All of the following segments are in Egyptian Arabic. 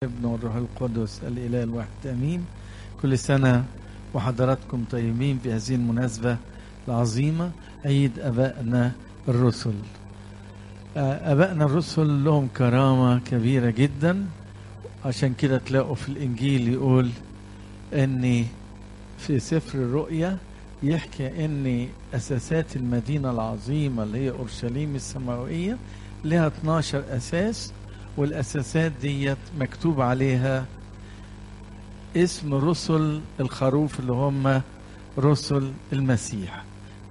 ابن والروح القدس الإله الواحد آمين كل سنة وحضراتكم طيبين في هذه المناسبة العظيمة عيد أبائنا الرسل أبائنا الرسل لهم كرامة كبيرة جدا عشان كده تلاقوا في الإنجيل يقول أن في سفر الرؤيا يحكي أن أساسات المدينة العظيمة اللي هي أورشليم السماوية لها 12 أساس والأساسات ديت مكتوب عليها اسم رسل الخروف اللي هم رسل المسيح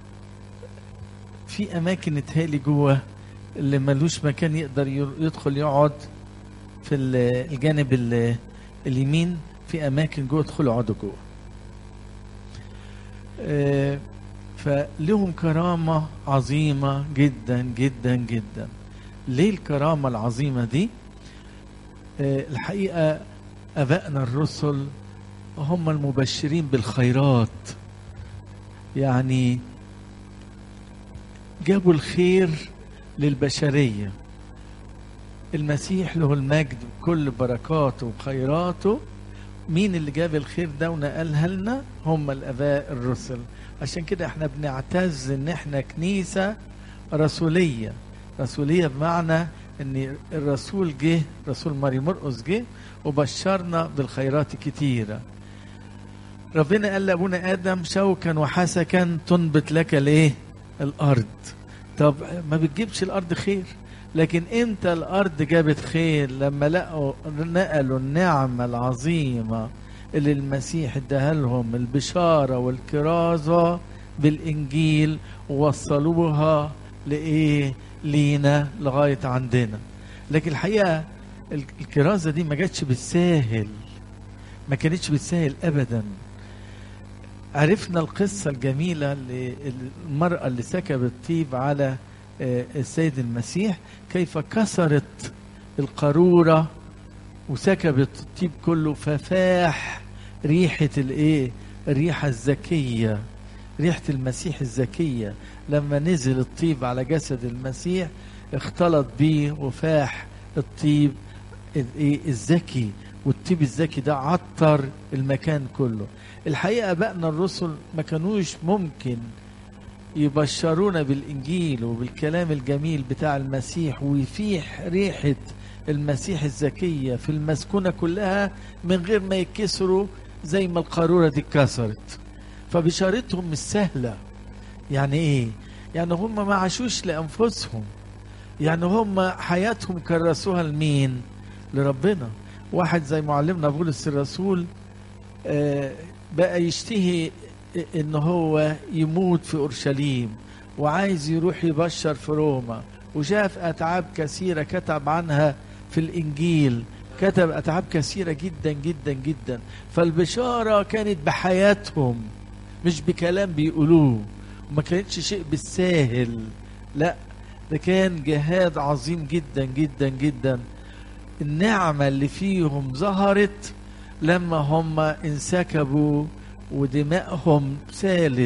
في أماكن اتهالي جوه اللي ملوش مكان يقدر يدخل يقعد في الجانب اليمين في أماكن جوه ادخلوا اقعدوا جوه آه فلهم كرامة عظيمة جدا جدا جدا ليه الكرامة العظيمة دي آه الحقيقة أبائنا الرسل هم المبشرين بالخيرات يعني جابوا الخير للبشرية المسيح له المجد بكل بركاته وخيراته مين اللي جاب الخير ده ونقلها لنا هم الاباء الرسل عشان كده احنا بنعتز ان احنا كنيسة رسولية رسولية بمعنى ان الرسول جه رسول ماري مرقس جه وبشرنا بالخيرات كتيرة ربنا قال لابونا ادم شوكا وحسكا تنبت لك الايه الارض طب ما بتجيبش الارض خير لكن امتى الارض جابت خير لما لقوا نقلوا النعمه العظيمه اللي المسيح اداها لهم البشاره والكرازه بالانجيل ووصلوها لايه لينا لغايه عندنا لكن الحقيقه الكرازه دي ما جاتش بالساهل ما كانتش بالساهل ابدا عرفنا القصه الجميله للمراه اللي سكبت طيب على السيد المسيح كيف كسرت القارورة وسكبت الطيب كله ففاح ريحة الايه الريحة الزكية ريحة المسيح الزكية لما نزل الطيب على جسد المسيح اختلط بيه وفاح الطيب الزكي والطيب الزكي ده عطر المكان كله الحقيقة أبائنا الرسل ما كانوش ممكن يبشرونا بالإنجيل وبالكلام الجميل بتاع المسيح ويفيح ريحة المسيح الزكية في المسكونة كلها من غير ما يتكسروا زي ما القارورة دي اتكسرت فبشارتهم مش سهلة يعني ايه يعني هم ما عاشوش لأنفسهم يعني هم حياتهم كرسوها لمين لربنا واحد زي معلمنا بولس الرسول آه بقى يشتهي ان هو يموت في اورشليم وعايز يروح يبشر في روما وشاف اتعاب كثيره كتب عنها في الانجيل كتب اتعاب كثيره جدا جدا جدا فالبشاره كانت بحياتهم مش بكلام بيقولوه وما كانتش شيء بالساهل لا ده كان جهاد عظيم جدا جدا جدا النعمه اللي فيهم ظهرت لما هم انسكبوا ودمائهم سالت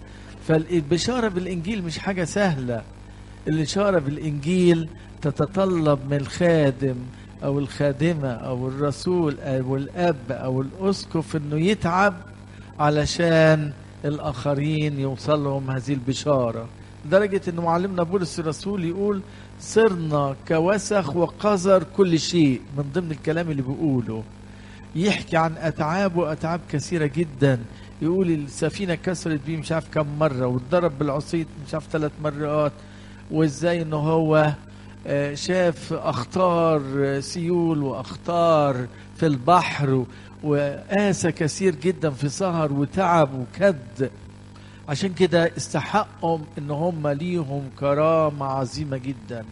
فالبشارة بالإنجيل مش حاجة سهلة الإشارة بالإنجيل تتطلب من الخادم أو الخادمة أو الرسول أو الأب أو الأسقف إنه يتعب علشان الآخرين يوصلهم هذه البشارة لدرجة إن معلمنا بولس الرسول يقول صرنا كوسخ وقذر كل شيء من ضمن الكلام اللي بيقوله يحكي عن أتعاب وأتعاب كثيرة جدا يقول السفينة كسرت بيه مش عارف كم مرة واتضرب بالعصيت مش عارف ثلاث مرات وازاي ان هو شاف اخطار سيول واخطار في البحر وقاسى كثير جدا في سهر وتعب وكد عشان كده استحقهم ان هم ليهم كرامة عظيمة جدا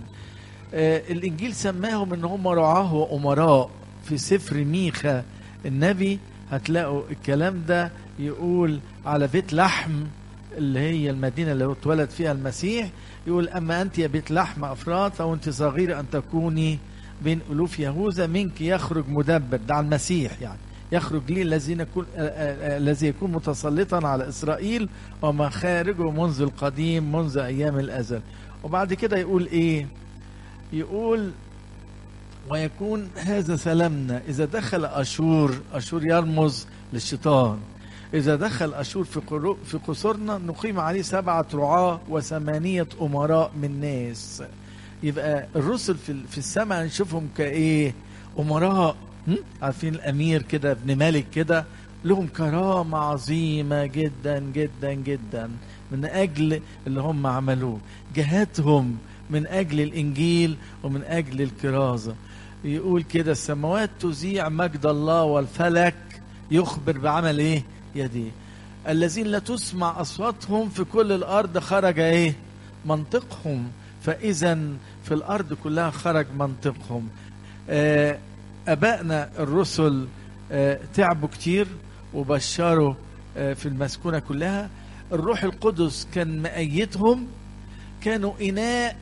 الانجيل سماهم ان هم رعاه وامراء في سفر ميخا النبي هتلاقوا الكلام ده يقول على بيت لحم اللي هي المدينة اللي اتولد فيها المسيح يقول أما أنت يا بيت لحم أفراد أو أنت صغيرة أن تكوني بين ألوف يهوذا منك يخرج مدبر ده على المسيح يعني يخرج لي الذين يكون الذي يكون متسلطا على إسرائيل ومخارجه منذ القديم منذ أيام الأزل وبعد كده يقول إيه يقول ويكون هذا سلامنا إذا دخل أشور أشور يرمز للشيطان إذا دخل أشور في قرو- في قصورنا نقيم عليه سبعة رعاة وثمانية أمراء من ناس يبقى الرسل في في السماء نشوفهم كإيه أمراء هم؟ عارفين الأمير كده ابن ملك كده لهم كرامة عظيمة جدا جدا جدا من أجل اللي هم عملوه جهاتهم من أجل الإنجيل ومن أجل الكرازة يقول كده السماوات تذيع مجد الله والفلك يخبر بعمل إيه يديه الذين لا تسمع أصواتهم في كل الأرض خرج إيه منطقهم فإذا في الأرض كلها خرج منطقهم آه، أبائنا الرسل آه، تعبوا كتير وبشروا آه، في المسكونة كلها الروح القدس كان مأيدهم كانوا إناء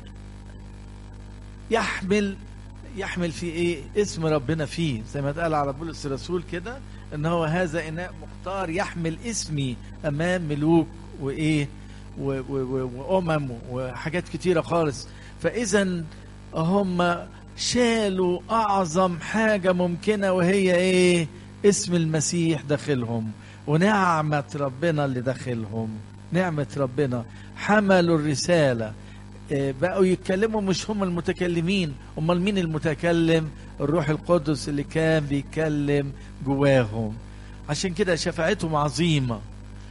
يحمل يحمل في ايه اسم ربنا فيه زي ما اتقال على بولس الرسول كده ان هو هذا اناء مختار يحمل اسمي امام ملوك وايه و- و- و- وامم وحاجات كتيره خالص فاذا هم شالوا اعظم حاجه ممكنه وهي ايه اسم المسيح داخلهم ونعمه ربنا اللي داخلهم نعمه ربنا حملوا الرساله آه، بقوا يتكلموا مش هم المتكلمين امال مين المتكلم الروح القدس اللي كان بيتكلم جواهم عشان كده شفاعتهم عظيمه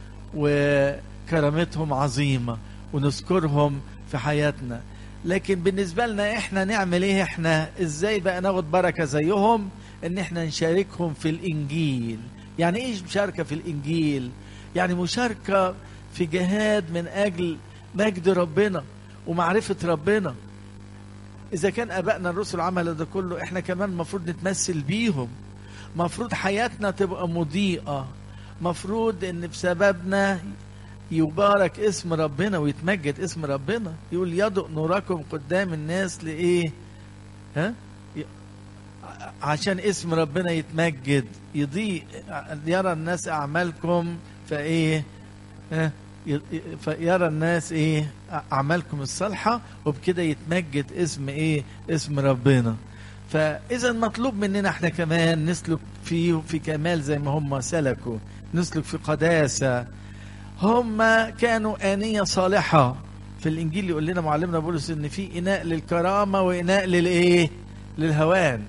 وكرامتهم عظيمه ونذكرهم في حياتنا لكن بالنسبه لنا احنا نعمل ايه احنا ازاي بقى ناخد بركه زيهم ان احنا نشاركهم في الانجيل يعني ايه مشاركه في الانجيل يعني مشاركه في جهاد من اجل مجد ربنا ومعرفة ربنا إذا كان أبائنا الرسل عملوا ده كله إحنا كمان المفروض نتمثل بيهم مفروض حياتنا تبقى مضيئة مفروض إن بسببنا يبارك اسم ربنا ويتمجد اسم ربنا يقول يضئ نوركم قدام الناس لإيه ها ي- عشان اسم ربنا يتمجد يضيء يرى الناس أعمالكم فإيه ها ي- ي- فيرى الناس ايه اعمالكم الصالحه وبكده يتمجد اسم ايه اسم ربنا فاذا مطلوب مننا احنا كمان نسلك فيه في كمال زي ما هم سلكوا نسلك في قداسه هم كانوا آنية صالحة في الإنجيل يقول لنا معلمنا بولس إن في إناء للكرامة وإناء للإيه؟ للهوان.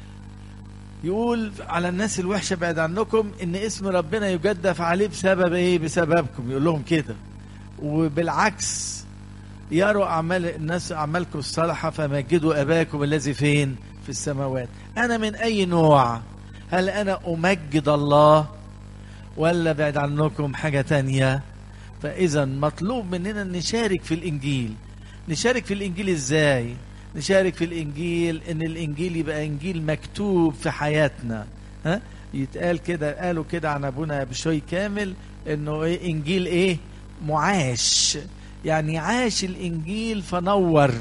يقول على الناس الوحشة بعد عنكم إن اسم ربنا يجدف عليه بسبب إيه؟ بسببكم يقول لهم كده. وبالعكس يروا أعمال الناس أعمالكم الصالحة فمجدوا أباكم الذي فين؟ في السماوات. أنا من أي نوع؟ هل أنا أمجد الله؟ ولا بعد عنكم حاجة تانية فإذا مطلوب مننا نشارك في الإنجيل نشارك في الإنجيل إزاي نشارك في الإنجيل إن الإنجيل يبقى إنجيل مكتوب في حياتنا ها يتقال كده قالوا كده عن أبونا بشوي كامل إنه إيه إنجيل إيه معاش يعني عاش الإنجيل فنور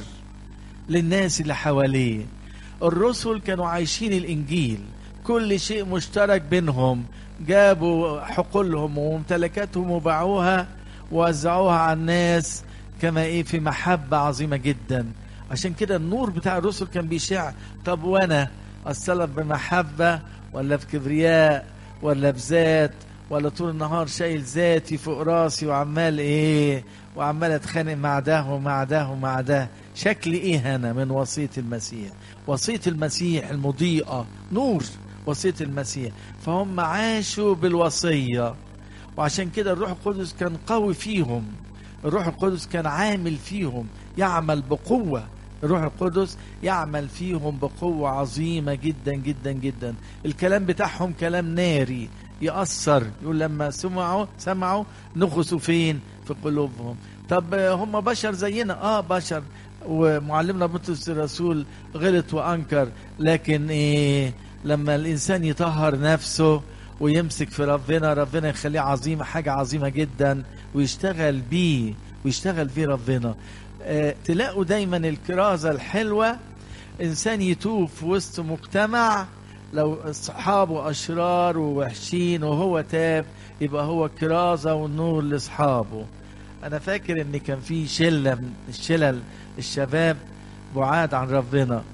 للناس اللي حواليه الرسل كانوا عايشين الإنجيل كل شيء مشترك بينهم جابوا حقولهم وممتلكاتهم وباعوها ووزعوها على الناس كما ايه في محبة عظيمة جدا عشان كده النور بتاع الرسل كان بيشع طب وانا اتصرف بمحبة ولا في كبرياء ولا بذات ولا طول النهار شايل ذاتي فوق راسي وعمال ايه وعمال اتخانق مع ده ومع ده ومع ده شكلي ايه انا من وصية المسيح وصية المسيح المضيئة نور وصية المسيح فهم عاشوا بالوصية وعشان كده الروح القدس كان قوي فيهم الروح القدس كان عامل فيهم يعمل بقوة الروح القدس يعمل فيهم بقوة عظيمة جدا جدا جدا الكلام بتاعهم كلام ناري يأثر يقول لما سمعوا سمعوا نغصوا فين في قلوبهم طب هم بشر زينا اه بشر ومعلمنا بطرس الرسول غلط وانكر لكن ايه لما الانسان يطهر نفسه ويمسك في ربنا ربنا يخليه عظيمه حاجه عظيمه جدا ويشتغل بيه ويشتغل بيه ربنا آه تلاقوا دايما الكرازه الحلوه انسان يتوب في وسط مجتمع لو اصحابه اشرار ووحشين وهو تاب يبقى هو كرازه والنور لاصحابه انا فاكر ان كان في شله من الشلل الشباب بعاد عن ربنا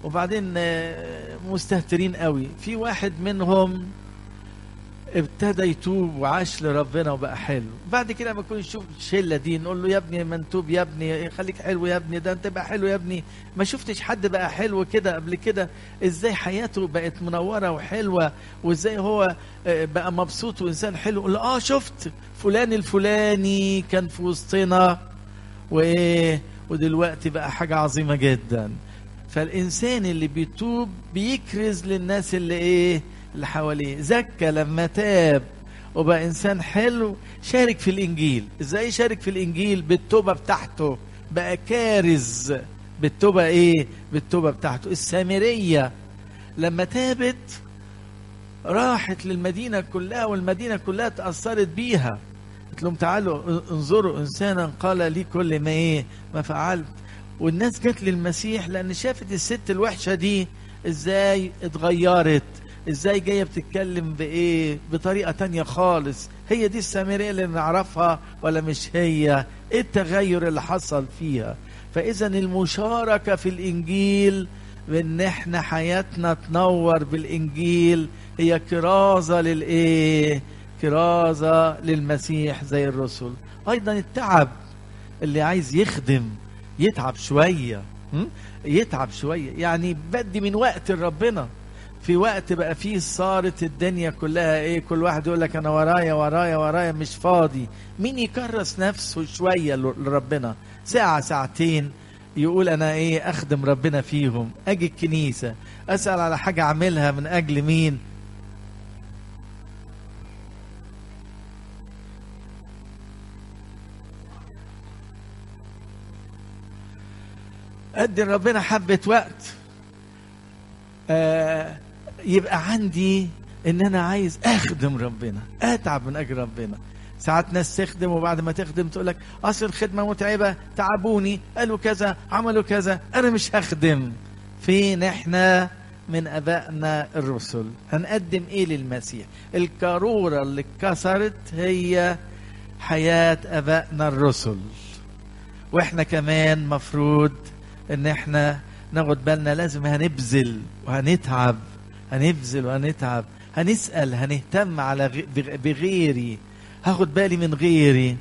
وبعدين آه، مستهترين قوي في واحد منهم ابتدى يتوب وعاش لربنا وبقى حلو بعد كده لما يكون يشوف الشله دي نقول له يا ابني منتوب يا ابني خليك حلو يا ابني ده انت بقى حلو يا ابني ما شفتش حد بقى حلو كده قبل كده ازاي حياته بقت منوره وحلوه وازاي هو آه، بقى مبسوط وانسان حلو يقول له اه شفت فلان الفلاني كان في وسطنا وايه ودلوقتي بقى حاجه عظيمه جدا فالانسان اللي بيتوب بيكرز للناس اللي ايه اللي حواليه زكى لما تاب وبقى انسان حلو شارك في الانجيل ازاي يشارك في الانجيل بالتوبه بتاعته بقى كارز بالتوبه ايه بالتوبه بتاعته السامريه لما تابت راحت للمدينه كلها والمدينه كلها تاثرت بيها قلت لهم تعالوا انظروا انسانا قال لي كل ما ايه ما فعلت والناس جت للمسيح لان شافت الست الوحشه دي ازاي اتغيرت ازاي جايه بتتكلم بايه بطريقه تانية خالص هي دي السامريه اللي نعرفها ولا مش هي ايه التغير اللي حصل فيها فاذا المشاركه في الانجيل بان احنا حياتنا تنور بالانجيل هي كرازه للايه كرازه للمسيح زي الرسل ايضا التعب اللي عايز يخدم يتعب شويه م? يتعب شويه يعني بدي من وقت لربنا في وقت بقى فيه صارت الدنيا كلها ايه كل واحد يقول لك انا ورايا ورايا ورايا مش فاضي مين يكرس نفسه شويه لربنا ساعه ساعتين يقول انا ايه اخدم ربنا فيهم اجي الكنيسه اسال على حاجه اعملها من اجل مين ادي ربنا حبه وقت آه يبقى عندي ان انا عايز اخدم ربنا اتعب من اجل ربنا ساعات ناس تخدم وبعد ما تخدم تقول لك اصل الخدمه متعبه تعبوني قالوا كذا عملوا كذا انا مش هخدم فين احنا من ابائنا الرسل هنقدم ايه للمسيح القاروره اللي اتكسرت هي حياه ابائنا الرسل واحنا كمان مفروض ان احنا ناخد بالنا لازم هنبذل وهنتعب هنبذل وهنتعب هنسأل هنهتم على بغيري هاخد بالي من غيري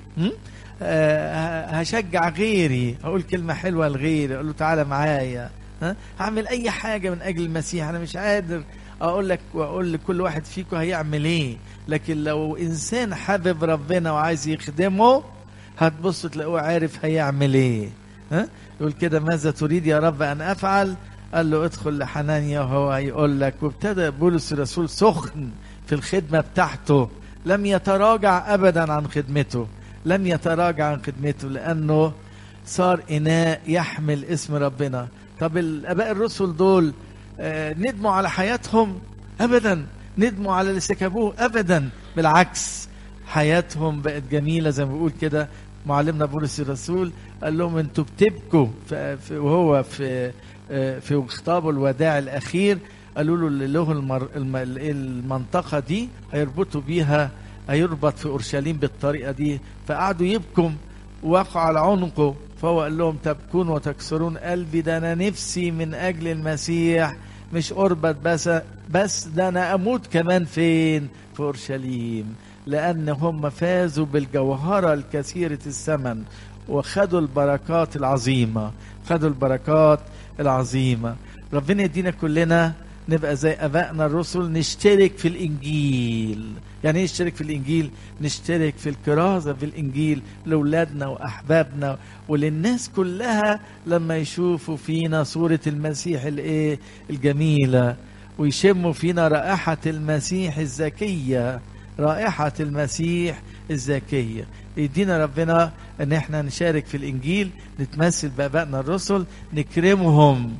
آه هشجع غيري هقول كلمة حلوة لغيري اقول له تعالى معايا ها هعمل اي حاجة من اجل المسيح انا مش قادر اقول لك واقول لكل واحد فيكم هيعمل ايه لكن لو انسان حابب ربنا وعايز يخدمه هتبص تلاقوه عارف هيعمل ايه ها يقول كده ماذا تريد يا رب ان افعل قال له ادخل لحنانيا وهو هيقول لك وابتدى بولس الرسول سخن في الخدمه بتاعته لم يتراجع ابدا عن خدمته لم يتراجع عن خدمته لانه صار اناء يحمل اسم ربنا طب الاباء الرسل دول آه ندموا على حياتهم ابدا ندموا على اللي سكبوه ابدا بالعكس حياتهم بقت جميله زي ما بيقول كده معلمنا بولس الرسول قال لهم انتوا بتبكوا وهو في في خطابه الوداع الاخير قالوا له اللي له المر المنطقه دي هيربطوا بيها هيربط في اورشليم بالطريقه دي فقعدوا يبكوا وقعوا على عنقه فهو قال لهم تبكون وتكسرون قلبي ده انا نفسي من اجل المسيح مش اربط بس بس ده انا اموت كمان فين في اورشليم لان هم فازوا بالجوهره الكثيره الثمن وخدوا البركات العظيمه خدوا البركات العظيمه ربنا يدينا كلنا نبقى زي ابائنا الرسل نشترك في الانجيل يعني ايه نشترك في الانجيل نشترك في الكرازه في الانجيل لاولادنا واحبابنا وللناس كلها لما يشوفوا فينا صوره المسيح الايه الجميله ويشموا فينا رائحه المسيح الزكيه رائحه المسيح الزكيه يدينا ربنا ان احنا نشارك في الانجيل نتمثل بابائنا الرسل نكرمهم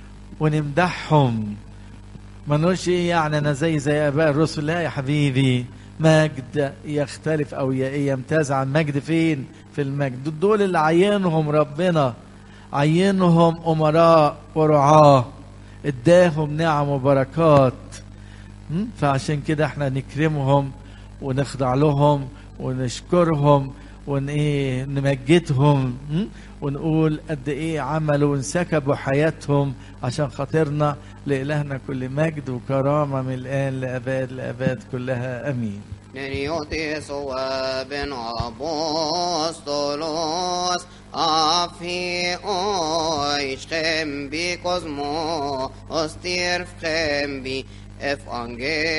ونمدحهم ما نقولش ايه يعني انا زي زي اباء الرسل لا يا حبيبي مجد يختلف او يمتاز عن مجد فين في المجد دول اللي عينهم ربنا عينهم امراء ورعاه اداهم نعم وبركات فعشان كده احنا نكرمهم ونخضع لهم ونشكرهم ون ايه نمجدهم م? ونقول قد ايه عملوا وانسكبوا حياتهم عشان خاطرنا لإلهنا كل مجد وكرامة من الآن لأباد لأباد كلها أمين Nenioti ben apostolos afi oi schem bi cosmo ostir schem bi evangel